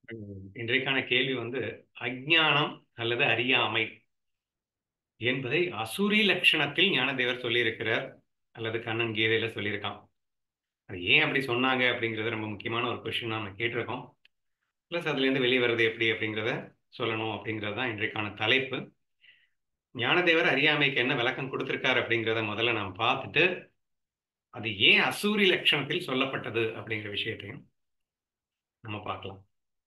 ம், இன்றைக்கான கேள்வி வந்து அஞ்ஞானம் அல்லது அறியாமை என்பதை அசுரி லட்சணத்தில் ஞானதேவர் சொல்லியிருக்கிறார் அல்லது கண்ணன் கீதையில சொல்லியிருக்கான் அது ஏன் அப்படி சொன்னாங்க அப்படிங்கிறது ரொம்ப முக்கியமான ஒரு கொஸ்டின் நம்ம கேட்டிருக்கோம் ப்ளஸ் அதுலேருந்து வெளியே வர்றது எப்படி அப்படிங்கிறத சொல்லணும் அப்படிங்கிறது தான் இன்றைக்கான தலைப்பு ஞானதேவர் அறியாமைக்கு என்ன விளக்கம் கொடுத்திருக்காரு அப்படிங்கிறத முதல்ல நாம் பார்த்துட்டு அது ஏன் அசூரி லட்சணத்தில் சொல்லப்பட்டது அப்படிங்கிற விஷயத்தையும் நம்ம பார்க்கலாம்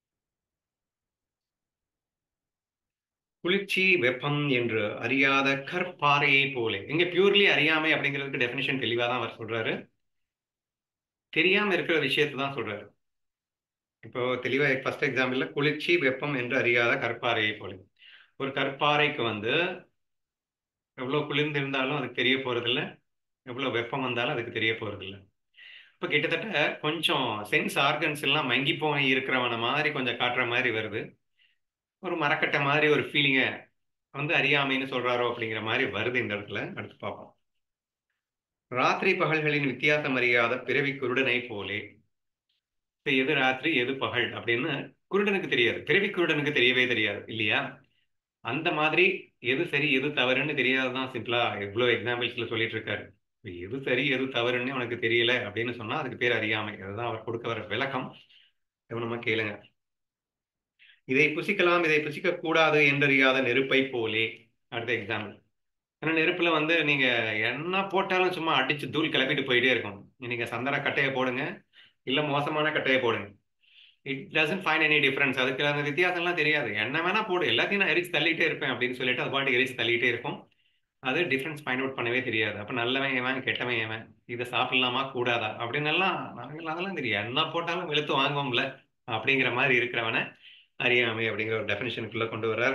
குளிர்ச்சி வெப்பம் என்று அறியாத கற்பாறையை போல இங்க பியூர்லி அறியாமை அப்படிங்கிறதுக்கு டெஃபினிஷன் தெளிவாக தான் அவர் சொல்றாரு தெரியாம இருக்கிற விஷயத்தை தான் சொல்றாரு இப்போ தெளிவா ஃபர்ஸ்ட் எக்ஸாம்பிள்ல குளிர்ச்சி வெப்பம் என்று அறியாத கற்பாறையை போல ஒரு கற்பாறைக்கு வந்து எவ்வளவு குளிர்ந்து இருந்தாலும் அதுக்கு தெரிய போறதில்ல எவ்வளவு வெப்பம் வந்தாலும் அதுக்கு தெரிய போறதில்ல இப்போ கிட்டத்தட்ட கொஞ்சம் சென்ஸ் ஆர்கன்ஸ் எல்லாம் மங்கி போய் இருக்கிறவன மாதிரி கொஞ்சம் காட்டுற மாதிரி வருது ஒரு மரக்கட்டை மாதிரி ஒரு ஃபீலிங்கை வந்து அறியாமைன்னு சொல்றாரோ அப்படிங்கிற மாதிரி வருது இந்த இடத்துல அடுத்து பார்ப்போம் ராத்திரி பகல்களின் வித்தியாசம் அறியாத பிறவி குருடனை போலே இப்போ எது ராத்திரி எது பகல் அப்படின்னு குருடனுக்கு தெரியாது பிறவி குருடனுக்கு தெரியவே தெரியாது இல்லையா அந்த மாதிரி எது சரி எது தவறுன்னு தெரியாதுதான் சிம்பிளா எவ்வளோ எக்ஸாம்பிள்ஸ்ல சொல்லிட்டு இருக்காரு இப்ப எது சரி எது தவறுன்னு உனக்கு தெரியல அப்படின்னு சொன்னா அதுக்கு பேர் அறியாமை அதுதான் அவர் கொடுக்க வர விளக்கம் கவனமா கேளுங்க இதை புசிக்கலாம் இதை புசிக்க கூடாது என்றறியாத நெருப்பை போலே அடுத்த எக்ஸாம்பிள் ஏன்னா நெருப்புல வந்து நீங்க என்ன போட்டாலும் சும்மா அடிச்சு தூள் கிளப்பிட்டு போயிட்டே இருக்கும் நீங்க சந்தன கட்டையை போடுங்க இல்ல மோசமான கட்டையை போடுங்க it doesn't find any difference அதுக்கு அந்த வித்தியாசம்லாம் தெரியாது என்ன வேணா போடு எல்லாத்தையும் நான் எரிச்சு தள்ளிட்டே இருப்பேன் அப்படின்னு சொல்லிட்டு அது பாட்டு எரிச்சு தள்ளிட்டே இருக்கும் அது டிஃபரன்ஸ் ஃபைண்ட் அவுட் பண்ணவே தெரியாது அப்ப நல்லவன் ஏவன் கெட்டவன் ஏவன் இதை சாப்பிடலாமா கூடாதா அப்படின்னு எல்லாம் நாங்கள் அதெல்லாம் தெரியும் என்ன போட்டாலும் வெளுத்து வாங்குவோம்ல அப்படிங்கிற மாதிரி இருக்கிறவனை அறியாமை அப்படிங்கிற ஒரு டெபினிஷனுக்குள்ள கொண்டு வர்றார்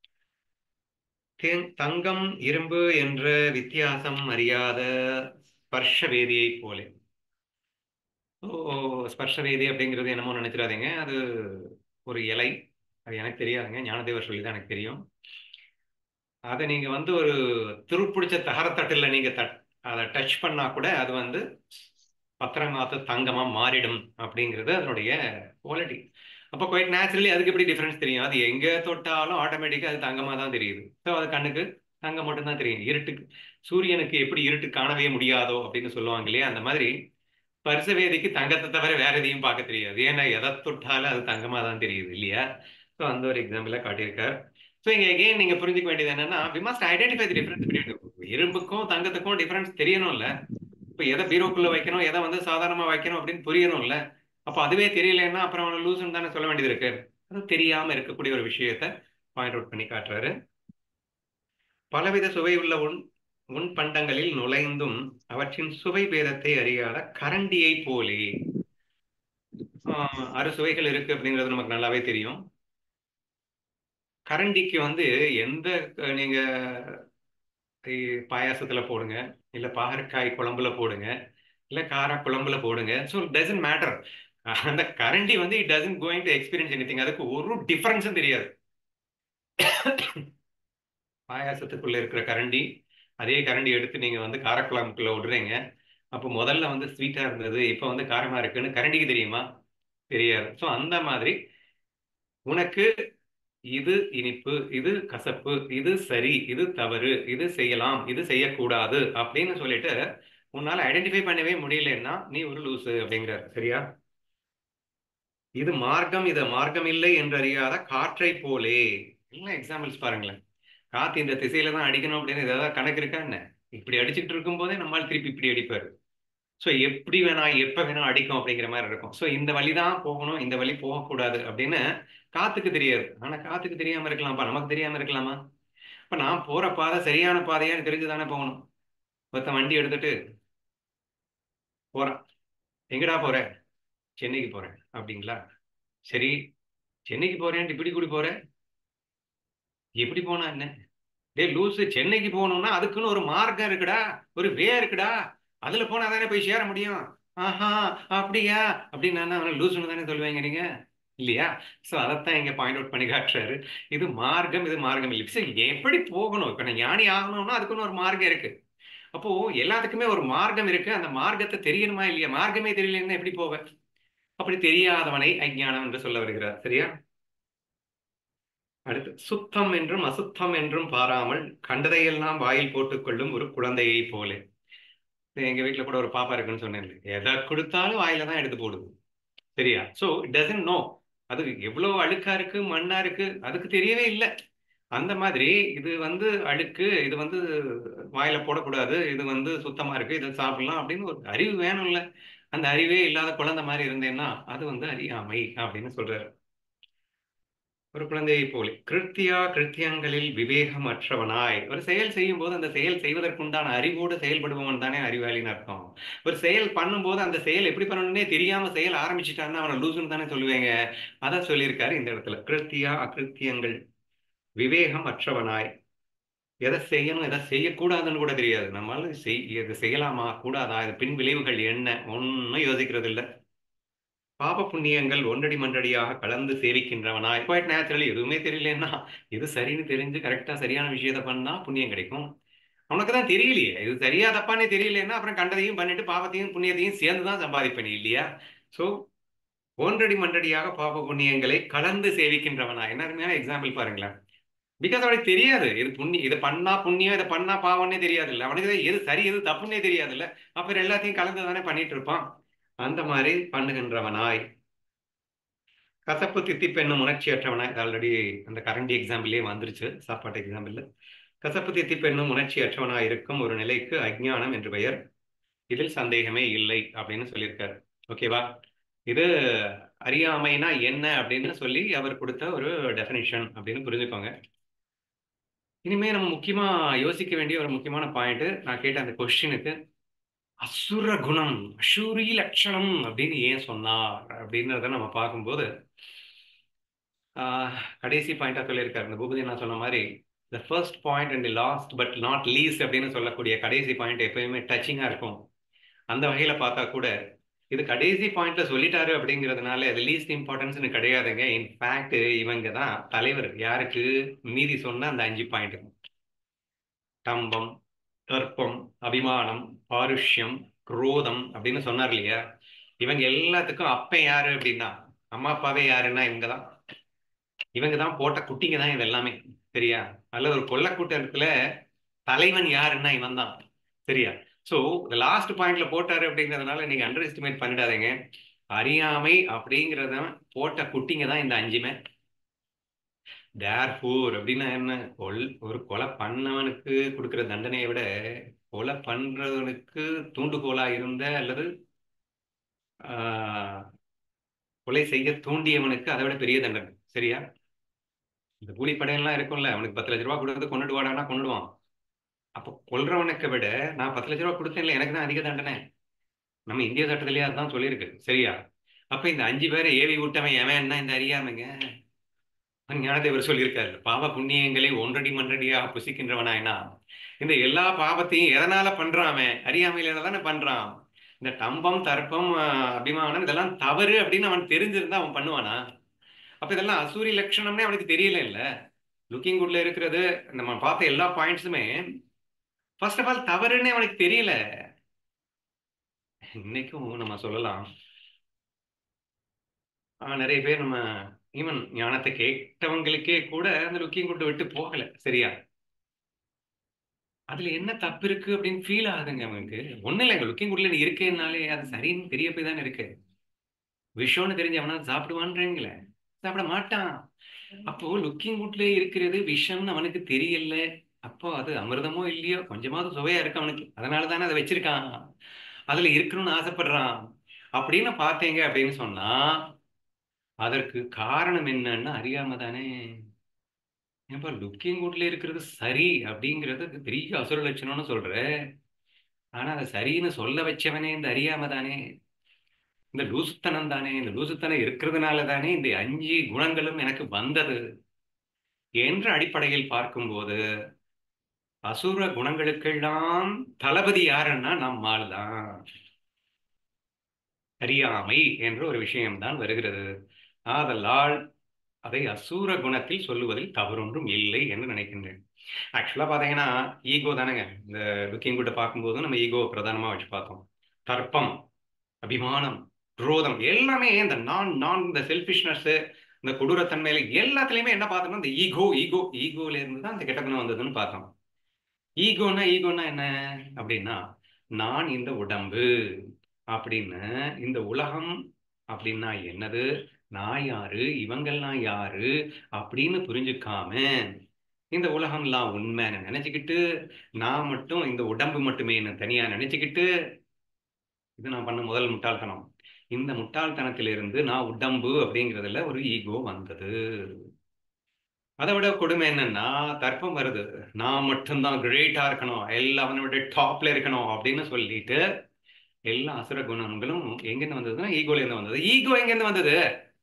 தங்கம் இரும்பு என்ற வித்தியாசம் அறியாத ஸ்பர்ஷ வேதியை போலே ஓ ஸ்பர்ஷ வேதி அப்படிங்கிறது என்னமோ நினைச்சிடாதீங்க அது ஒரு இலை அது எனக்கு தெரியாதுங்க ஞானதேவர் சொல்லி தான் எனக்கு தெரியும் அதை நீங்க வந்து ஒரு துருப்பிடிச்ச தகரத்தட்டில் நீங்க தட் அதை டச் பண்ணா கூட அது வந்து பத்திரமாத்த தங்கமா மாறிடும் அப்படிங்கிறது அதனுடைய குவாலிட்டி அப்போ குவைட் நேச்சுரலி அதுக்கு எப்படி டிஃபரன்ஸ் தெரியும் அது எங்க தொட்டாலும் ஆட்டோமேட்டிக்காக அது தங்கமாக தான் தெரியுது ஸோ அது கண்ணுக்கு தங்கம் மட்டும் தான் தெரியும் இருட்டுக்கு சூரியனுக்கு எப்படி இருட்டு காணவே முடியாதோ அப்படின்னு சொல்லுவாங்க இல்லையா அந்த மாதிரி பரிசவேதிக்கு தங்கத்தை தவிர வேற எதையும் பார்க்க தெரியாது ஏன்னா எதை தொட்டாலும் அது தங்கமாக தான் தெரியுது இல்லையா ஸோ அந்த ஒரு எக்ஸாம்பிளாக காட்டியிருக்கார் ஸோ இங்கே எகெயின் நீங்கள் புரிஞ்சுக்க வேண்டியது என்னன்னா we must identify the difference இரும்புக்கும் தங்கத்துக்கும் டிஃபரன்ஸ் தெரியணும்ல இப்போ எதை பீரோக்குள்ள வைக்கணும் எதை வந்து சாதாரணமாக வைக்கணும் அப்படின்னு புரியணும்ல அப்போ அதுவே தெரியலன்னா அப்புறம் அவனை லூசுன்னு தானே சொல்ல வேண்டியது இருக்கு அது தெரியாம இருக்கக்கூடிய ஒரு விஷயத்த பாயிண்ட் அவுட் பண்ணி காட்டுறாரு பலவித சுவை உள்ள உன் உன் பண்டங்களில் நுழைந்தும் அவற்றின் சுவை பேதத்தை அறியாத கரண்டியை போலே அறு சுவைகள் இருக்கு அப்படிங்கிறது நமக்கு நல்லாவே தெரியும் கரண்டிக்கு வந்து எந்த நீங்க பாயாசத்துல போடுங்க இல்ல பாகற்காய் குழம்புல போடுங்க இல்ல கார குழம்புல போடுங்க ஸோ டசன்ட் மேட்டர் அந்த கரண்டி வந்து it doesn't going to experience any அதுக்கு ஒரு டிஃபரன்ஸும் தெரியாது பாயாசத்துக்குள்ள இருக்கிற கரண்டி அதே கரண்டி எடுத்து நீங்க வந்து காரக்குழம்புக்குள்ள விடுறீங்க அப்போ முதல்ல வந்து ஸ்வீட்டா இருந்தது இப்போ வந்து காரமா இருக்குன்னு கரண்டிக்கு தெரியுமா தெரியாது ஸோ அந்த மாதிரி உனக்கு இது இனிப்பு இது கசப்பு இது சரி இது தவறு இது செய்யலாம் இது செய்யக்கூடாது அப்படின்னு சொல்லிட்டு உன்னால ஐடென்டிஃபை பண்ணவே முடியலன்னா நீ ஒரு லூசு அப்படிங்கிறார் சரியா இது மார்க்கம் இது மார்க்கம் இல்லை என்று அறியாத காற்றை போலே எல்லாம் எக்ஸாம்பிள்ஸ் பாருங்களேன் காத்து இந்த திசையில தான் அடிக்கணும் அப்படின்னு ஏதாவது கணக்கு இருக்கா என்ன இப்படி அடிச்சுட்டு இருக்கும் போதே நம்மால் திருப்பி இப்படி அடிப்பாரு ஸோ எப்படி வேணா எப்ப வேணா அடிக்கும் அப்படிங்கிற மாதிரி இருக்கும் ஸோ இந்த வழி தான் போகணும் இந்த வழி போகக்கூடாது அப்படின்னு காத்துக்கு தெரியாது ஆனா காத்துக்கு தெரியாம இருக்கலாம்ப்பா நமக்கு தெரியாம இருக்கலாமா இப்ப நான் போற பாதை சரியான பாதையான்னு தெரிஞ்சு தானே போகணும் ஒருத்தன் வண்டி எடுத்துட்டு போறான் எங்கடா போற சென்னைக்கு போறேன் அப்படிங்களா சரி சென்னைக்கு போறேன் இப்படி கூடி போற எப்படி போனா என்ன டே லூசு சென்னைக்கு போகணும்னா அதுக்குன்னு ஒரு மார்க்கம் இருக்குடா ஒரு வே இருக்குடா அதுல போனா தானே போய் சேர முடியும் ஆஹா அப்படியா அப்படின்னு அவனை லூசுன்னு தானே சொல்லுவாங்க நீங்க இல்லையா ஸோ அதைத்தான் இங்க பாயிண்ட் அவுட் பண்ணி காட்டுறாரு இது மார்க்கம் இது மார்க்கம் இல்லை சரி எப்படி போகணும் இப்ப நான் ஞானி ஆகணும்னா அதுக்குன்னு ஒரு மார்க்கம் இருக்கு அப்போ எல்லாத்துக்குமே ஒரு மார்க்கம் இருக்கு அந்த மார்க்கத்தை தெரியணுமா இல்லையா மார்க்கமே தெரியலன்னா எப்படி போவேன் அப்படி தெரியாதவனை அஞ்ஞானம் என்று சொல்ல வருகிறார் சரியா அடுத்து சுத்தம் என்றும் அசுத்தம் என்றும் பாராமல் கண்டதையெல்லாம் வாயில் போட்டுக்கொள்ளும் ஒரு குழந்தையை போல எங்க வீட்டுல கூட ஒரு பாப்பா இருக்குன்னு சொன்னேன் எதை கொடுத்தாலும் வாயில தான் எடுத்து போடுது சரியா சோ இட் டசன்ட் நோ அது எவ்வளவு அழுக்கா இருக்கு மண்ணா இருக்கு அதுக்கு தெரியவே இல்லை அந்த மாதிரி இது வந்து அழுக்கு இது வந்து வாயில போடக்கூடாது இது வந்து சுத்தமா இருக்கு இதை சாப்பிடலாம் அப்படின்னு ஒரு அறிவு வேணும்ல அந்த அறிவே இல்லாத குழந்தை மாதிரி இருந்தேன்னா அது வந்து அறியாமை அப்படின்னு சொல்றாரு ஒரு குழந்தையை போல கிருத்தியா கிருத்தியங்களில் விவேகமற்றவனாய் ஒரு செயல் செய்யும் போது அந்த செயல் செய்வதற்குண்டான அறிவோடு செயல்படுபவன் தானே அறிவாளின்னு அர்த்தம் ஒரு செயல் பண்ணும்போது அந்த செயல் எப்படி பண்ணணும்னே தெரியாம செயல் ஆரம்பிச்சிட்டான்னா அவனை லூசுன்னு தானே சொல்லுவேங்க அதான் சொல்லியிருக்காரு இந்த இடத்துல கிருத்தியா அகிருத்தியங்கள் விவேகம் அற்றவனாய் எதை செய்யணும் எதை செய்யக்கூடாதுன்னு கூட தெரியாது நம்மளால செய் இது செய்யலாமா கூடாதா இது பின் விளைவுகள் என்ன ஒன்னும் யோசிக்கிறது இல்லை பாப புண்ணியங்கள் ஒன்றடி மன்றடியாக கலந்து சேவிக்கின்றவனாய் குவைட் நேச்சுரலி எதுவுமே தெரியலன்னா இது சரின்னு தெரிஞ்சு கரெக்டா சரியான விஷயத்த பண்ணா புண்ணியம் கிடைக்கும் உனக்கு தான் தெரியலையே இது சரியா தப்பானே தெரியலன்னா அப்புறம் கண்டதையும் பண்ணிட்டு பாவத்தையும் புண்ணியத்தையும் சேர்ந்து தான் சம்பாதிப்பேன் இல்லையா சோ ஒன்றடி மன்றடியாக பாப புண்ணியங்களை கலந்து சேவிக்கின்றவனா என்ன அருமையான எக்ஸாம்பிள் பாருங்களேன் பிகாஸ் அவனுக்கு தெரியாது இது புண்ணியம் இதை பண்ணா புண்ணியம் இதை பண்ணா பாவம்னே தெரியாது இல்லை அவனுக்கு எது சரி எது தப்புன்னே தெரியாது இல்லை அப்புறம் எல்லாத்தையும் கலந்து தானே பண்ணிட்டு இருப்பான் அந்த மாதிரி பண்ணுகின்றவனாய் கசப்பு தித்திப்பெண்ணும் உணர்ச்சியற்றவனாய் ஆல்ரெடி அந்த கரண்டி எக்ஸாம்பிளே வந்துருச்சு சாப்பாட்டு எக்ஸாம்பிள் கசப்பு தித்திப்பெண்ணும் உணர்ச்சியற்றவனாய் இருக்கும் ஒரு நிலைக்கு அஜ்ஞானம் என்று பெயர் இதில் சந்தேகமே இல்லை அப்படின்னு சொல்லியிருக்காரு ஓகேவா இது அறியாமைனா என்ன அப்படின்னு சொல்லி அவர் கொடுத்த ஒரு டெஃபினிஷன் அப்படின்னு புரிஞ்சுக்கோங்க இனிமே நம்ம முக்கியமா யோசிக்க வேண்டிய ஒரு முக்கியமான பாயிண்ட் நான் கேட்ட அந்த கொஸ்டினுக்கு அசுர குணம் அசூரி லட்சணம் அப்படின்னு ஏன் சொன்னார் அப்படின்றத நம்ம பார்க்கும்போது கடைசி பாயிண்டா சொல்லியிருக்காரு இந்த பூபதி நான் சொன்ன மாதிரி the first point and last but not least அப்படின்னு சொல்லக்கூடிய கடைசி பாயிண்ட் எப்பயுமே டச்சிங்கா இருக்கும் அந்த வகையில பார்த்தா கூட இது கடைசி பாயிண்ட்ல சொல்லிட்டாரு அப்படிங்கிறதுனால அது லீஸ்ட் இம்பார்ட்டன்ஸ்னு கிடையாதுங்க இன்ஃபேக்ட் இவங்க தான் தலைவர் யாருக்கு மீதி சொன்ன அந்த அஞ்சு பாயிண்ட் டம்பம் தர்ப்பம் அபிமானம் பாருஷ்யம் குரோதம் அப்படின்னு சொன்னார் இல்லையா இவங்க எல்லாத்துக்கும் அப்பன் யாரு அப்படின்னா அம்மா அப்பாவே யாருன்னா இவங்க தான் இவங்க தான் போட்ட குட்டிங்க தான் இது எல்லாமே சரியா அல்லது ஒரு கொள்ளக்கூட்டத்துல தலைவன் யாருன்னா இவன் தான் சரியா ஸோ லாஸ்ட் பாயிண்ட்ல போட்டாரு அப்படிங்கிறதுனால நீங்க அண்டர் எஸ்டிமேட் பண்ணிடாதீங்க அறியாமை அப்படிங்கிறத போட்ட குட்டிங்க தான் இந்த அஞ்சுமே தேர்ஃபோர் அப்படின்னா என்ன கொல் ஒரு கொலை பண்ணவனுக்கு கொடுக்குற தண்டனையை விட கொலை பண்றவனுக்கு தூண்டுகோலா இருந்த அல்லது கொலை செய்ய தூண்டியவனுக்கு அதை விட பெரிய தண்டனை சரியா இந்த கூலிப்படையெல்லாம் இருக்கும்ல அவனுக்கு பத்து லட்ச ரூபா கொடுத்து கொண்டுட்டு வாடானா கொண்டுடுவான் அப்போ கொல்றவனுக்கு விட நான் பத்து லட்ச ரூபா கொடுத்தேன்ல எனக்கு தான் அதிக தண்டனை நம்ம இந்திய சட்டத்திலேயே அதுதான் சொல்லியிருக்கு சரியா அப்ப இந்த அஞ்சு பேரை ஏவி விட்டவன் எவன் என்ன இந்த அறியாமைங்க ஞானதேவர் சொல்லியிருக்காரு பாவ புண்ணியங்களை ஒன்றடி மன்றடியாக புசிக்கின்றவனாயினா இந்த எல்லா பாவத்தையும் எதனால பண்றான் அவன் அறியாமையில தானே பண்றான் இந்த டம்பம் தர்ப்பம் அபிமானம் இதெல்லாம் தவறு அப்படின்னு அவன் தெரிஞ்சிருந்தா அவன் பண்ணுவானா அப்ப இதெல்லாம் அசூரி லட்சணம்னே அவனுக்கு தெரியல இல்ல லுக்கிங் குட்ல இருக்கிறது நம்ம பார்த்த எல்லா பாயிண்ட்ஸுமே ஃபர்ஸ்ட் ஆஃப் ஆல் தவறுன்னு அவனுக்கு தெரியல இன்னைக்கும் நம்ம சொல்லலாம் நிறைய பேர் நம்ம ஈவன் ஞானத்தை கேட்டவங்களுக்கே கூட அந்த லுக்கிங் குட்டு விட்டு போகல சரியா அதுல என்ன தப்பு இருக்கு அப்படின்னு ஃபீல் ஆகுதுங்க அவனுக்கு ஒண்ணும் இல்லைங்க லுக்கிங் குட்ல நீ இருக்கேனாலே அது சரின்னு தெரிய போய் தானே இருக்கு விஷம்னு தெரிஞ்சு அவனா சாப்பிடுவான்றீங்களே சாப்பிட மாட்டான் அப்போ லுக்கிங் குட்ல இருக்கிறது விஷம்னு அவனுக்கு தெரியல அப்போ அது அமிர்தமோ இல்லையோ கொஞ்சமாவது சுவையா இருக்கு அவனுக்கு அதனால தானே அதை வச்சிருக்கான் அதுல இருக்கணும்னு ஆசைப்படுறான் அப்படின்னு பார்த்தீங்க அப்படின்னு சொன்னா அதற்கு காரணம் என்னன்னு அறியாம தானே ஏப்பா லுக்கிங் குட்ல இருக்கிறது சரி அப்படிங்கிறது பெரிய அசுர லட்சணம்னு சொல்ற ஆனா அதை சரின்னு சொல்ல வச்சவனே இந்த அறியாம தானே இந்த லூசுத்தனம் தானே இந்த லூசுத்தனம் இருக்கிறதுனால தானே இந்த அஞ்சு குணங்களும் எனக்கு வந்தது என்ற அடிப்படையில் பார்க்கும்போது அசுர குணங்களுக்கெல்லாம் தளபதி யாருன்னா நம்மால் தான் அறியாமை என்ற ஒரு விஷயம்தான் வருகிறது ஆதலால் அதை அசூர குணத்தில் சொல்லுவதில் தவறொன்றும் இல்லை என்று நினைக்கின்றேன் ஆக்சுவலா பாத்தீங்கன்னா ஈகோ தானேங்க இந்த லுக்கிங் கூட பார்க்கும்போது நம்ம ஈகோ பிரதானமா வச்சு பார்த்தோம் தர்ப்பம் அபிமானம் குரோதம் எல்லாமே இந்த நான் நான் இந்த செல்ஃபிஷ்னஸ் இந்த கொடூரத்தன்மையில எல்லாத்துலயுமே என்ன பார்த்தோம்னா இந்த ஈகோ ஈகோ ஈகோல இருந்து தான் இந்த கெட்ட குணம் வந்ததுன்னு பார்த்தோம் ஈகோனா ஈகோனா என்ன அப்படின்னா நான் இந்த உடம்பு அப்படின்னு இந்த உலகம் அப்படின்னா என்னது நான் யாரு இவங்கெல்லாம் யாரு அப்படின்னு புரிஞ்சுக்காம இந்த உலகம்லாம் உண்மைன்னு நினைச்சுக்கிட்டு நான் மட்டும் இந்த உடம்பு மட்டுமே தனியா நினைச்சுக்கிட்டு இது நான் பண்ண முதல் முட்டாள்தனம் இந்த முட்டாள்தனத்திலிருந்து நான் உடம்பு அப்படிங்கிறதுல ஒரு ஈகோ வந்தது அதை விட கொடுமை என்னன்னா தர்ப்பம் வருது நான் மட்டும்தான் கிரேட்டா இருக்கணும் எல்லாவனை விட டாப்ல இருக்கணும் அப்படின்னு சொல்லிட்டு எல்லா அசுர குணங்களும் எங்கிருந்து வந்ததுன்னா ஈகோல இருந்து வந்தது ஈகோ எங்கிருந்து வந்தது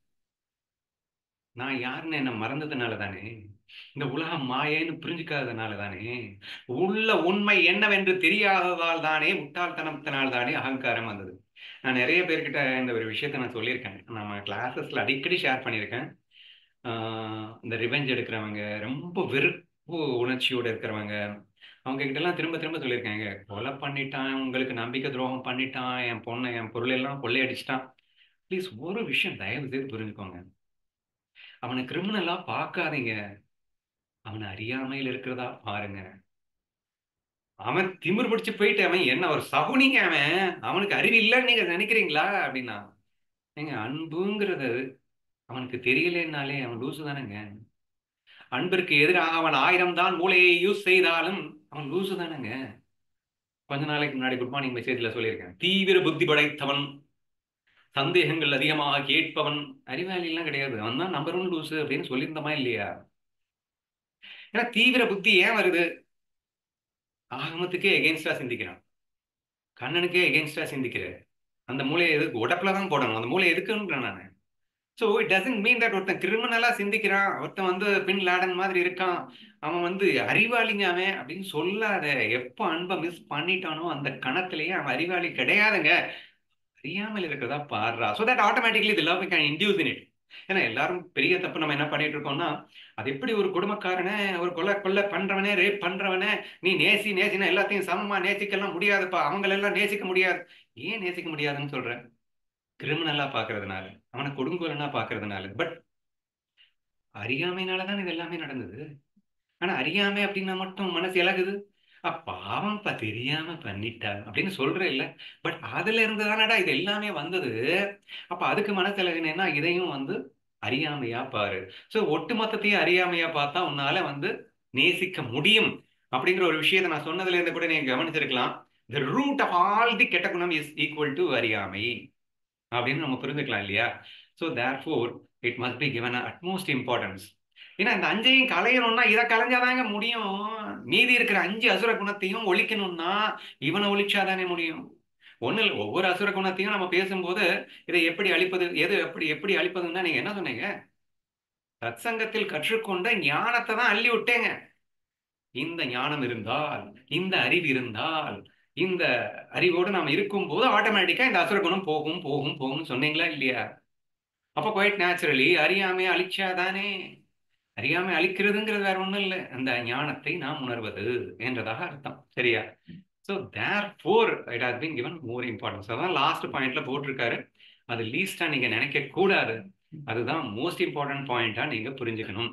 நான் யாருன்னு என்ன மறந்ததுனால தானே இந்த உலகம் மாயேன்னு புரிஞ்சுக்காததுனால தானே உள்ள உண்மை என்னவென்று தெரியாததால் தானே முட்டாள்தனத்தினால் தானே அகங்காரம் வந்தது நான் நிறைய பேர்கிட்ட இந்த ஒரு விஷயத்த நான் சொல்லியிருக்கேன் நம்ம கிளாஸஸ்ல அடிக்கடி ஷேர் பண்ணியிருக்கேன் ஆஹ் இந்த ரிவெஞ்ச் எடுக்கிறவங்க ரொம்ப வெறுப்பு உணர்ச்சியோட இருக்கிறவங்க அவங்க கிட்ட எல்லாம் திரும்ப திரும்ப சொல்லியிருக்காங்க கொலை பண்ணிட்டான் உங்களுக்கு நம்பிக்கை துரோகம் பண்ணிட்டான் என் பொண்ணை என் பொருள் எல்லாம் கொள்ளையடிச்சிட்டான் ப்ளீஸ் ஒரு விஷயம் தயவு செய்து புரிஞ்சுக்கோங்க அவனை கிரிமினலா பார்க்காதீங்க அவனை அறியாமையில் இருக்கிறதா பாருங்க அவன் திமிர் பிடிச்சு போயிட்டு அவன் என்ன ஒரு சகுனிங்க அவன் அவனுக்கு அறிவு இல்லைன்னு நீங்க நினைக்கிறீங்களா அப்படின்னா ஏங்க அன்புங்கிறது அவனுக்கு தெரியலனாலே அவன் லூசு தானேங்க அன்பிற்கு எதிராக அவன் ஆயிரம் தான் மூளையை யூஸ் செய்தாலும் அவன் லூசு தானேங்க கொஞ்ச நாளைக்கு முன்னாடி குட் மார்னிங் மெசேஜ்ல சொல்லியிருக்கேன் தீவிர புத்தி படைத்தவன் சந்தேகங்கள் அதிகமாக கேட்பவன் அறிவாளி எல்லாம் கிடையாது அவன் தான் நம்பர் ஒன் லூசு அப்படின்னு சொல்லியிருந்தமா இல்லையா ஏன்னா தீவிர புத்தி ஏன் வருது ஆகமத்துக்கே எகென்ஸ்டா சிந்திக்கிறான் கண்ணனுக்கே எகென்ஸ்டா சிந்திக்கிற அந்த மூளையை எதுக்கு உடப்புல தான் போடணும் அந்த மூளை எதுக்குன்றேன் நான் so it doesn't mean that ஒருத்தன் கிரிமினலா சிந்திக்கிறான் ஒருத்தன் வந்து பின் லேடன் மாதிரி இருக்கான் அவன் வந்து அறிவாளிங்க அவன் அப்படின்னு சொல்லாத எப்போ அன்பை மிஸ் பண்ணிட்டானோ அந்த கணத்திலேயே அவன் அறிவாளி கிடையாதுங்க அறியாமல் இருக்கிறதா பாடுறா ஸோ தட் ஆட்டோமேட்டிக்லி இது love can induce in it ஏன்னா எல்லாரும் பெரிய தப்பு நம்ம என்ன பண்ணிட்டு இருக்கோம்னா அது எப்படி ஒரு குடும்பக்காரனை ஒரு கொலை கொள்ளை பண்றவனே ரேப் பண்றவனே நீ நேசி நேசினா எல்லாத்தையும் சமமா நேசிக்கலாம் முடியாதுப்பா அவங்களெல்லாம் நேசிக்க முடியாது ஏன் நேசிக்க முடியாதுன்னு சொல்றேன் கிரிமினலா பாக்குறதுனால அவனை கொடுங்கோலனா பாக்குறதுனால பட் அறியாமைனாலதான் இது எல்லாமே நடந்தது ஆனா அறியாமை அப்படின்னா மட்டும் மனசு இலகுது பாவம்ப்பா தெரியாம பண்ணிட்டா அப்படின்னு சொல்ற இல்ல பட் அதுல இருந்து தானடா இது எல்லாமே வந்தது அப்ப அதுக்கு மனசு இலகுனா இதையும் வந்து அறியாமையா பாரு சோ ஒட்டு மொத்தத்தையும் அறியாமையா பார்த்தா உன்னால வந்து நேசிக்க முடியும் அப்படிங்கிற ஒரு விஷயத்தை நான் சொன்னதுல இருந்து கூட நீங்க கவனிச்சிருக்கலாம் the root of all the கெட்ட குணம் இஸ் ஈக்குவல் டு அறியாமை அப்படின்னு நம்ம புரிஞ்சுக்கலாம் இல்லையா so therefore it must be given utmost importance ஏன்னா இந்த அஞ்சையும் களையணும்னா இதை கலைஞ்சாதாங்க முடியும் மீதி இருக்கிற அஞ்சு அசுர குணத்தையும் ஒழிக்கணும்னா இவனை ஒழிச்சாதானே முடியும் ஒண்ணு இல்லை ஒவ்வொரு அசுர குணத்தையும் நம்ம பேசும்போது இதை எப்படி அழிப்பது எது எப்படி எப்படி அழிப்பதுன்னா நீங்க என்ன சொன்னீங்க சத்சங்கத்தில் கற்றுக்கொண்ட ஞானத்தை தான் அள்ளி விட்டேங்க இந்த ஞானம் இருந்தால் இந்த அறிவு இருந்தால் இந்த அறிவோடு நாம் இருக்கும்போது ஆட்டோமேட்டிக்கா இந்த அசுர குணம் போகும் போகும் போகும்னு சொன்னீங்களா இல்லையா அப்ப குவைட் நேச்சுரலி அறியாமை அழிச்சாதானே அறியாமை அழிக்கிறதுங்கிறது வேற ஒண்ணும் இல்லை அந்த ஞானத்தை நாம் உணர்வது என்றதாக அர்த்தம் சரியா so therefore it has been given more importance அதான் லாஸ்ட் பாயிண்ட்ல போட்டிருக்காரு அது லீஸ்டா நீங்க நினைக்க கூடாது அதுதான் மோஸ்ட் இம்பார்ட்டன்ட் பாயிண்டா நீங்க புரிஞ்சுக்கணும்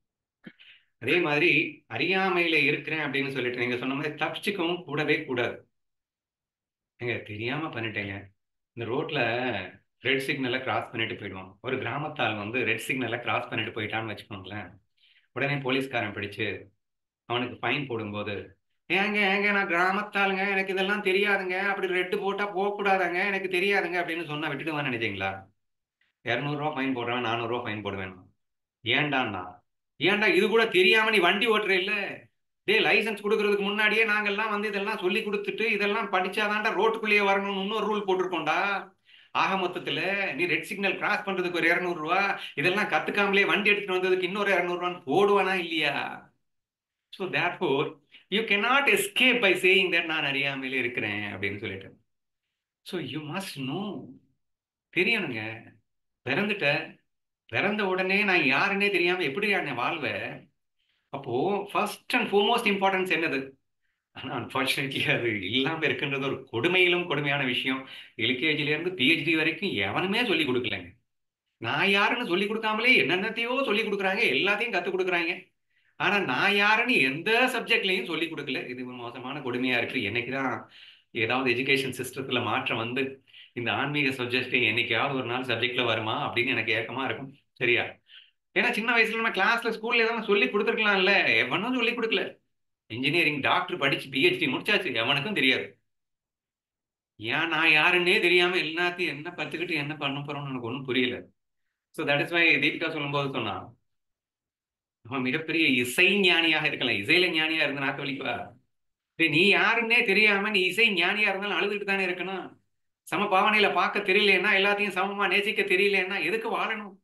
அதே மாதிரி அறியாமையில இருக்கிறேன் அப்படின்னு சொல்லிட்டு நீங்க சொன்ன மாதிரி தப்பிச்சுக்கவும் கூடவே கூடாது ஏங்க தெரியாம பண்ணிட்டேங்க இந்த ரோட்ல ரெட் சிக்னலை கிராஸ் பண்ணிட்டு போயிடுவான் ஒரு கிராமத்தால் வந்து ரெட் சிக்னலை கிராஸ் பண்ணிட்டு போயிட்டான்னு வச்சுக்கோங்களேன் உடனே போலீஸ்காரன் பிடிச்சு அவனுக்கு ஃபைன் போடும்போது ஏங்க ஏங்க நான் கிராமத்தாளுங்க எனக்கு இதெல்லாம் தெரியாதுங்க அப்படி ரெட்டு போட்டா போகக்கூடாதுங்க எனக்கு தெரியாதுங்க அப்படின்னு சொன்னா விட்டுடுவான்னு நினைச்சீங்களா இரநூறுவா ஃபைன் போடுறவன் நானூறுரூவா ஃபைன் போடுவேன் ஏன்டான்னா ஏன்டா இது கூட தெரியாம நீ வண்டி ஓட்டுற இல்ல டே லைசன்ஸ் கொடுக்கறதுக்கு முன்னாடியே நாங்கெல்லாம் வந்து இதெல்லாம் சொல்லி கொடுத்துட்டு இதெல்லாம் படிச்சாதான்டா ரோட்டுக்குள்ளேயே வரணும்னு இன்னொரு ரூல் போட்டிருக்கோம்டா ஆக மொத்தத்துல நீ ரெட் சிக்னல் கிராஸ் பண்றதுக்கு ஒரு இருநூறு ரூபா இதெல்லாம் கத்துக்காமலே வண்டி எடுத்துட்டு வந்ததுக்கு இன்னொரு இருநூறு ரூபான்னு போடுவானா இல்லையா so therefore you not escape by saying that நான் அறியாமையில இருக்கிறேன் அப்படின்னு சொல்லிட்டு ஸோ யூ மஸ்ட் நோ தெரியணுங்க பிறந்துட்ட பிறந்த உடனே நான் யாருன்னே தெரியாம எப்படி நான் வாழ்வேன் அப்போ ஃபர்ஸ்ட் அண்ட் ஃபோர்மோஸ்ட் இம்பார்ட்டன்ஸ் என்னது ஆனா அன்பார்ச்சுனேட்லி அது இல்லாம இருக்குன்றது ஒரு கொடுமையிலும் கொடுமையான விஷயம் எல்கேஜில இருந்து பிஹெச்டி வரைக்கும் எவனுமே சொல்லி கொடுக்கலங்க நான் யாருன்னு சொல்லி கொடுக்காமலே என்னென்னத்தையோ சொல்லி கொடுக்குறாங்க எல்லாத்தையும் கத்துக் கொடுக்குறாங்க ஆனா நான் யாருன்னு எந்த சப்ஜெக்ட்லயும் சொல்லி கொடுக்கல இது ஒரு மோசமான கொடுமையா இருக்கு என்னைக்குதான் ஏதாவது எஜுகேஷன் சிஸ்டத்துல மாற்றம் வந்து இந்த ஆன்மீக சப்ஜெக்ட் என்னைக்காவது ஒரு நாள் சப்ஜெக்ட்ல வருமா அப்படின்னு எனக்கு ஏக்கமா இருக்கும் சரியா ஏன்னா சின்ன வயசுல நம்ம கிளாஸ்ல ஸ்கூல்ல ஏதாவது சொல்லி கொடுத்துருக்கலாம்ல எவனும் சொல்லி கொடுக்கல இன்ஜினியரிங் டாக்டர் படிச்சு பிஹெச்டி முடிச்சாச்சு எவனுக்கும் தெரியாது ஏன் நான் யாருன்னே தெரியாம எல்லாத்தையும் என்ன கத்துக்கிட்டு என்ன பண்ண போறோம்னு எனக்கு ஒன்றும் புரியல so that is why Deepika சொல்லும்போது சொன்னா அவன் மிகப்பெரிய இசை ஞானியாக இருக்கலாம் இசையில ஞானியா இருந்த நாக்க வலிக்குவா டேய், நீ யாருன்னே தெரியாம நீ இசை ஞானியா இருந்தாலும் அழுதுட்டு தானே இருக்கணும் சம பாவனையில பார்க்க தெரியலன்னா எல்லாத்தையும் சமமா நேசிக்க தெரியலன்னா எதுக்கு வாழணும்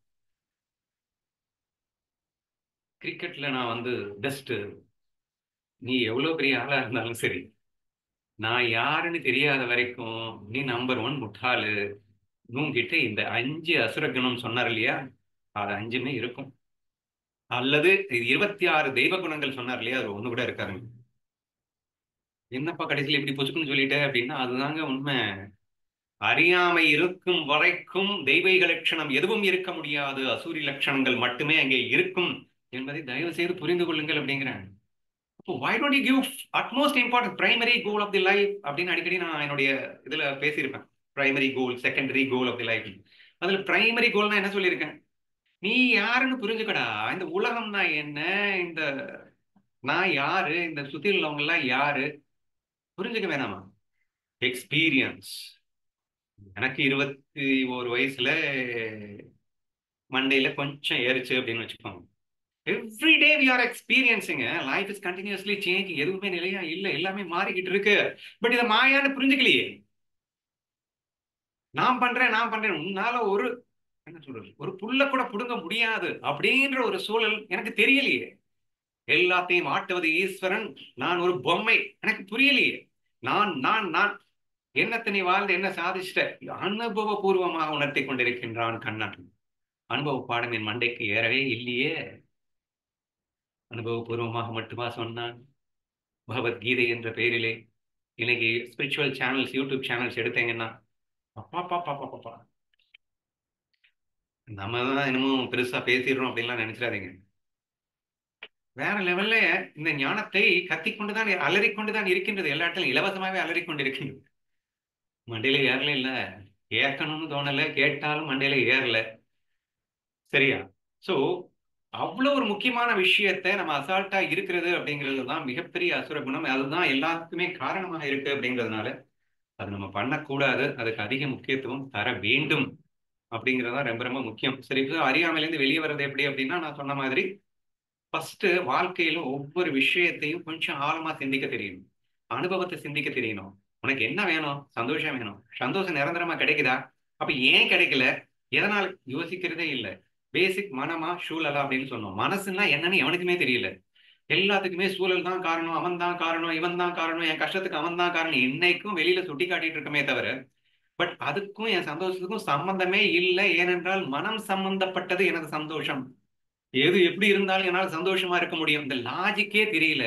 கிரிக்கெட்ல நான் வந்து பெஸ்ட் நீ எவ்வளவு பெரிய ஆளா இருந்தாலும் சரி நான் யாருன்னு தெரியாத வரைக்கும் நீ நம்பர் ஒன் முட்டாளு உன்கிட்ட இந்த அஞ்சு அசுரகுணம் சொன்னார் இல்லையா அது அஞ்சுமே இருக்கும் அல்லது இருபத்தி ஆறு தெய்வ குணங்கள் சொன்னார் இல்லையா அது ஒண்ணு கூட இருக்காருங்க என்னப்பா கடைசியில் இப்படி பொசுக்குன்னு சொல்லிட்டே அப்படின்னா அதுதாங்க உண்மை அறியாமை இருக்கும் வரைக்கும் தெய்வீக லட்சணம் எதுவும் இருக்க முடியாது அசூரி லட்சணங்கள் மட்டுமே அங்கே இருக்கும் என்பதை தயவு செய்து புரிந்து கொள்ளுங்கள் அப்படிங்கிறேன் அப்போ why don't you give utmost important primary goal of the life அப்படின்னு அடிக்கடி நான் என்னுடைய இதுல பேசியிருப்பேன் primary goal secondary goal of the life அதுல பிரைமரி கோல்னா என்ன சொல்லியிருக்கேன் நீ யாருன்னு புரிஞ்சுக்கடா இந்த உலகம்னா என்ன இந்த நான் யாரு இந்த சுத்தி உள்ளவங்க எல்லாம் யாரு புரிஞ்சுக்க வேணாமா எக்ஸ்பீரியன்ஸ் எனக்கு இருபத்தி ஒரு வயசுல மண்டையில கொஞ்சம் ஏறிச்சு அப்படின்னு வச்சுக்கோங்க every day we are experiencing life is continuously change எதுவுமே நிலையா இல்ல எல்லாமே மாறிக்கிட்டு இருக்கு பட் இதை மாயான்னு புரிஞ்சுக்கலையே நான் பண்றேன் நான் பண்றேன் உன்னால ஒரு என்ன சொல்றது ஒரு புல்ல கூட புடுங்க முடியாது அப்படின்ற ஒரு சூழல் எனக்கு தெரியலையே எல்லாத்தையும் ஆட்டுவது ஈஸ்வரன் நான் ஒரு பொம்மை எனக்கு புரியலையே நான் நான் நான் என்னத்தை நீ வாழ்ந்து என்ன சாதிச்சிட்ட அனுபவபூர்வமாக உணர்த்தி கொண்டிருக்கின்றான் கண்ணன் அனுபவ பாடம் என் மண்டைக்கு ஏறவே இல்லையே அனுபவபூர்வமாக மட்டுமா சொன்னான் பகவத்கீதை என்ற பெயரிலே இன்னைக்கு ஸ்பிரிச்சுவல் சேனல்ஸ் யூடியூப் சேனல்ஸ் எடுத்தீங்கன்னா அப்பா பாப்பா பாப்பா நம்ம தான் இன்னமும் பெருசா பேசிடுறோம் அப்படின்லாம் நினைச்சிடாதீங்க வேற லெவல்ல இந்த ஞானத்தை கத்திக்கொண்டுதான் அலறிக்கொண்டுதான் இருக்கின்றது எல்லா இடத்துலையும் இலவசமாவே அலறிக்கொண்டு இருக்கின்றது மண்டையில ஏறல இல்ல ஏற்கணும்னு தோணல கேட்டாலும் மண்டையில ஏறல சரியா சோ அவ்வளவு ஒரு முக்கியமான விஷயத்த நம்ம அசால்ட்டா இருக்கிறது அப்படிங்கிறது தான் மிகப்பெரிய அசுர குணம் அதுதான் எல்லாத்துக்குமே காரணமாக இருக்கு அப்படிங்கிறதுனால அது நம்ம பண்ணக்கூடாது அதுக்கு அதிக முக்கியத்துவம் தர வேண்டும் அப்படிங்கிறதா ரொம்ப ரொம்ப முக்கியம் சரி இப்போ அறியாமையிலேருந்து வெளியே வர்றது எப்படி அப்படின்னா நான் சொன்ன மாதிரி ஃபர்ஸ்ட் வாழ்க்கையில ஒவ்வொரு விஷயத்தையும் கொஞ்சம் ஆழமா சிந்திக்க தெரியணும் அனுபவத்தை சிந்திக்க தெரியணும் உனக்கு என்ன வேணும் சந்தோஷம் வேணும் சந்தோஷம் நிரந்தரமா கிடைக்குதா அப்ப ஏன் கிடைக்கல எதனால யோசிக்கிறதே இல்லை பேசிக் மனமா சூழலா அப்படின்னு சொன்னோம் மனசுன்னா என்னன்னு எவனுக்குமே தெரியல எல்லாத்துக்குமே சூழல் தான் காரணம் அவன் தான் காரணம் இவன் தான் காரணம் என் கஷ்டத்துக்கு அவன் தான் காரணம் இன்னைக்கும் வெளியில சுட்டி காட்டிட்டு இருக்கமே தவிர பட் அதுக்கும் என் சந்தோஷத்துக்கும் சம்பந்தமே இல்லை ஏனென்றால் மனம் சம்பந்தப்பட்டது எனது சந்தோஷம் எது எப்படி இருந்தாலும் என்னால் சந்தோஷமா இருக்க முடியும் இந்த லாஜிக்கே தெரியல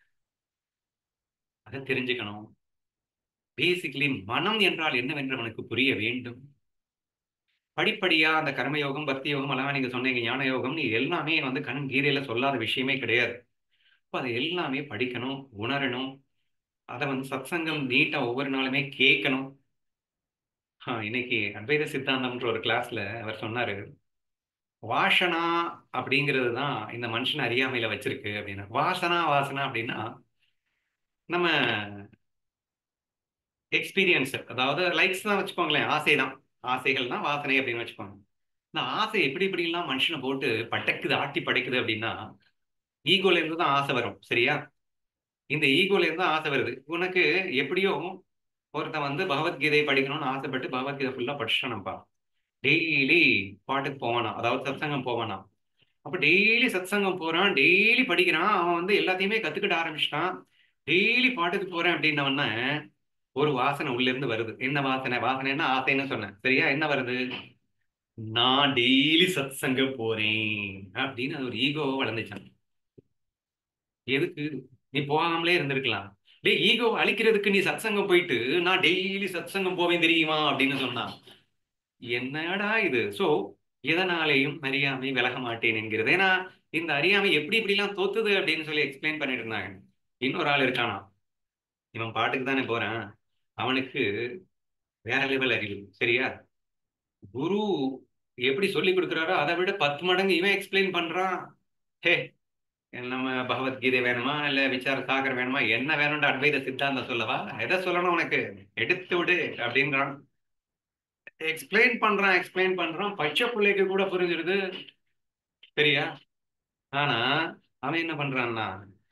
அதை தெரிஞ்சுக்கணும் பேசிக்கலி மனம் என்றால் என்னவென்று அவனுக்கு புரிய வேண்டும் படிப்படியா அந்த கர்மயோகம் பக்தி யோகம் எல்லாம் நீங்க சொன்னீங்க ஞான யோகம் இது எல்லாமே வந்து கண் கீதையில சொல்லாத விஷயமே கிடையாது அப்ப அதை எல்லாமே படிக்கணும் உணரணும் அதை வந்து சத்சங்கம் நீட்டா ஒவ்வொரு நாளுமே கேட்கணும் இன்னைக்கு அத்வைத சித்தாந்தம்ன்ற ஒரு கிளாஸ்ல அவர் சொன்னாரு வாசனா அப்படிங்கிறது தான் இந்த மனுஷன் அறியாமையில வச்சிருக்கு அப்படின்னா வாசனா வாசனா அப்படின்னா நம்ம எக்ஸ்பீரியன்ஸ் அதாவது லைக்ஸ் தான் வச்சுக்கோங்களேன் ஆசை தான் ஆசைகள் தான் வாசனை அப்படின்னு வச்சுக்கோங்க இந்த ஆசை எப்படி இப்படி எல்லாம் மனுஷனை போட்டு பட்டக்குது ஆட்டி படைக்குது அப்படின்னா ஈகோல இருந்து தான் ஆசை வரும் சரியா இந்த ஈகோல இருந்து தான் ஆசை வருது உனக்கு எப்படியோ ஒருத்தன் வந்து பகவத்கீதை படிக்கணும்னு ஆசைப்பட்டு பகவத்கீதை ஃபுல்லா படிச்சிட்டானப்பா டெய்லி பாட்டுக்கு போவானா அதாவது சத்சங்கம் போவானா அப்ப டெய்லி சத்சங்கம் போறான் டெய்லி படிக்கிறான் அவன் வந்து எல்லாத்தையுமே கத்துக்கிட்ட ஆரம்பிச்சிட்டான் டெய்லி பாட்டுக்கு போறேன் அப்படின்னவன ஒரு வாசனை உள்ள இருந்து வருது என்ன வாசனை வாசனைன்னா ஆசைன்னு சொன்னேன் சரியா என்ன வருது நான் டெய்லி சத் சங்கம் போறேன் அப்படின்னு அது ஒரு ஈகோவை வளர்ந்துச்சான் எதுக்கு நீ போகாமலே இருந்திருக்கலாம் டேய் ஈகோ அழிக்கிறதுக்கு நீ சத்சங்கம் போயிட்டு நான் டெய்லி சத்சங்கம் போவேன் தெரியுமா அப்படின்னு சொன்னான் என்னடா இது சோ எதனாலேயும் அறியாமை விலக மாட்டேன் என்கிறது ஏன்னா இந்த அறியாமை எப்படி இப்படிலாம் தோத்துது அப்படின்னு சொல்லி எக்ஸ்பிளைன் பண்ணிட்டு இருந்தாங்க இன்னொரு ஆள் இருக்கானா இவன் பாட்டுக்கு தானே போறான் அவனுக்கு வேற லெவல் அறிவு சரியா குரு எப்படி சொல்லி கொடுக்குறாரோ அதை விட பத்து மடங்கு இவன் எக்ஸ்பிளைன் பண்றான் ஹே நம்ம பகவத்கீதை வேணுமா இல்ல விசார சாகர் வேணுமா என்ன வேணும்னு அத்வைத சித்தாந்தம் சொல்லவா எதை சொல்லணும் உனக்கு எடுத்து விடு அப்படின்றான் எக்ஸ்பிளைன் பண்றான் எக்ஸ்பிளைன் பண்றான் பச்சை பிள்ளைக்கு கூட புரிஞ்சிருது சரியா ஆனா அவன் என்ன பண்றான்னா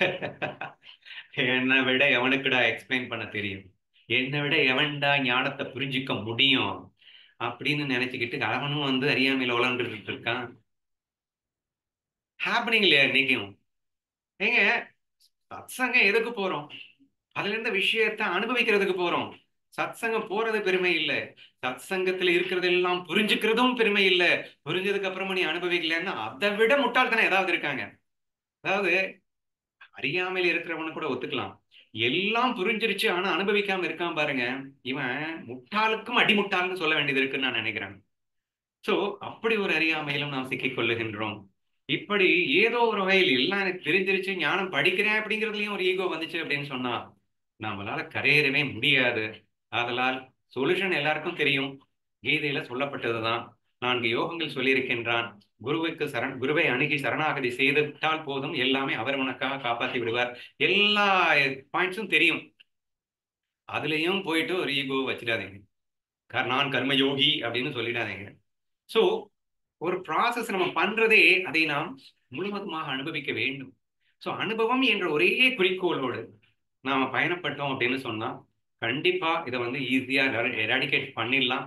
என்னை விட எவனுக்குடா எக்ஸ்பிளைன் பண்ண தெரியும் என்னை விட எவன்டா ஞானத்தை புரிஞ்சுக்க முடியும் அப்படின்னு நினைச்சுக்கிட்டு அவனும் வந்து அறியாமையில உழந்துட்டு இருக்கான் ஹாப்பனிங் இல்லையா இன்னைக்கும் ஏங்க சத்சங்கம் எதுக்கு போறோம் அதுல இருந்த விஷயத்த அனுபவிக்கிறதுக்கு போறோம் சத்சங்கம் போறது பெருமை இல்ல சத்சங்கத்துல இருக்கிறதெல்லாம் புரிஞ்சுக்கிறதும் பெருமை இல்ல புரிஞ்சதுக்கு அப்புறமா நீ அனுபவிக்கலன்னா அதை விட முட்டாள்தனம் ஏதாவது இருக்காங்க அதாவது அறியாமையில இருக்கிறவனு கூட ஒத்துக்கலாம் எல்லாம் புரிஞ்சிருச்சு ஆனா அனுபவிக்காம இருக்கான் பாருங்க இவன் முட்டாளுக்கும் அடிமுட்டாள்னு சொல்ல வேண்டியது இருக்குன்னு நான் நினைக்கிறேன் சோ அப்படி ஒரு அறியாமையிலும் நாம் சிக்கிக் கொள்ளுகின்றோம் இப்படி ஏதோ ஒரு வகையில் எல்லாம் எனக்கு தெரிஞ்சிருச்சு ஞானம் படிக்கிறேன் அப்படிங்கிறதுலயும் ஒரு ஈகோ வந்துச்சு அப்படின்னு சொன்னா நம்மளால கரையேறவே முடியாது ஆதலால் சொல்யூஷன் எல்லாருக்கும் தெரியும் கீதையில சொல்லப்பட்டதுதான் நான்கு யோகங்கள் சொல்லியிருக்கின்றான் குருவுக்கு சரண் குருவை அணுகி சரணாகதி செய்து விட்டால் போதும் எல்லாமே அவர் உனக்காக காப்பாற்றி விடுவார் எல்லா பாயிண்ட்ஸும் தெரியும் அதுலயும் போயிட்டு ஒரு ஈகோ வச்சிடாதீங்க நான் கர்மயோகி அப்படின்னு சொல்லிடாதீங்க ஸோ ஒரு ப்ராசஸ் நம்ம பண்றதே அதை நாம் முழுவதுமாக அனுபவிக்க வேண்டும் ஸோ அனுபவம் என்ற ஒரே குறிக்கோளோடு நாம பயணப்பட்டோம் அப்படின்னு சொன்னா கண்டிப்பா இதை வந்து ஈஸியா எராடிகேட் பண்ணிடலாம்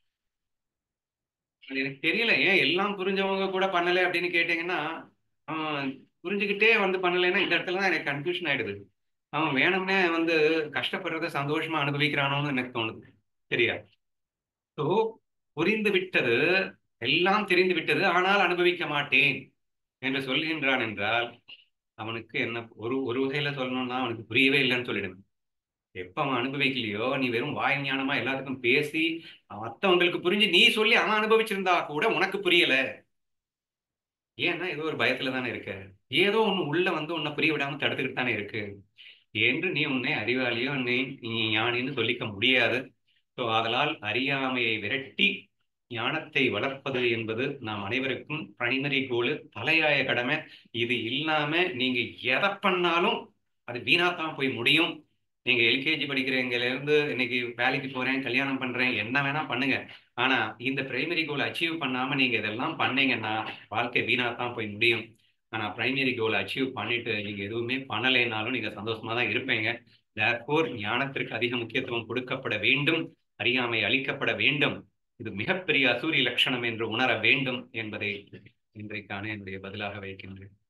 எனக்கு தெரியல ஏன் எல்லாம் புரிஞ்சவங்க கூட பண்ணலை அப்படின்னு கேட்டீங்கன்னா அவன் புரிஞ்சுக்கிட்டே வந்து பண்ணலைன்னா இந்த இடத்துல தான் எனக்கு கன்ஃபியூஷன் ஆயிடுது அவன் வேணும்னே வந்து கஷ்டப்படுறத சந்தோஷமா அனுபவிக்கிறானோன்னு எனக்கு தோணுது சரியா ஸோ புரிந்து விட்டது எல்லாம் தெரிந்து விட்டது ஆனால் அனுபவிக்க மாட்டேன் என்று சொல்கின்றான் என்றால் அவனுக்கு என்ன ஒரு ஒரு வகையில சொல்லணும்னா அவனுக்கு புரியவே இல்லைன்னு சொல்லிடுங்க எப்ப அவன் அனுபவிக்கலையோ நீ வெறும் வாய் ஞானமா எல்லாத்துக்கும் பேசி மத்தவங்களுக்கு புரிஞ்சு நீ சொல்லி அவன் அனுபவிச்சிருந்தா கூட உனக்கு புரியல ஏன்னா ஏதோ ஒரு பயத்துல தானே இருக்க ஏதோ ஒண்ணு உள்ள வந்து உன்னை புரிய விடாம தடுத்துக்கிட்டு தானே இருக்கு என்று நீ உன்னை அறிவாளியோ நீ நீ ஞானின்னு சொல்லிக்க முடியாது ஸோ அதனால் அறியாமையை விரட்டி ஞானத்தை வளர்ப்பது என்பது நாம் அனைவருக்கும் பிரைமரி கோலு தலையாய கடமை இது இல்லாம நீங்க எதை பண்ணாலும் அது வீணாத்தான் போய் முடியும் நீங்க எல்கேஜி படிக்கிறவங்கல இருந்து இன்னைக்கு வேலைக்கு போறேன் கல்யாணம் பண்றேன் என்ன வேணா பண்ணுங்க ஆனா இந்த பிரைமரி கோலை அச்சீவ் பண்ணாம நீங்க இதெல்லாம் பண்ணீங்கன்னா வாழ்க்கை வீணா தான் போய் முடியும் ஆனா பிரைமரி கோலை அச்சீவ் பண்ணிட்டு நீங்க எதுவுமே பண்ணலைனாலும் நீங்க சந்தோஷமா தான் இருப்பீங்க தேர்ஃபோர் ஞானத்திற்கு அதிக முக்கியத்துவம் கொடுக்கப்பட வேண்டும் அறியாமை அளிக்கப்பட வேண்டும் இது மிகப்பெரிய அசூரி லட்சணம் என்று உணர வேண்டும் என்பதை இன்றைக்கான என்னுடைய பதிலாக வைக்கின்றேன்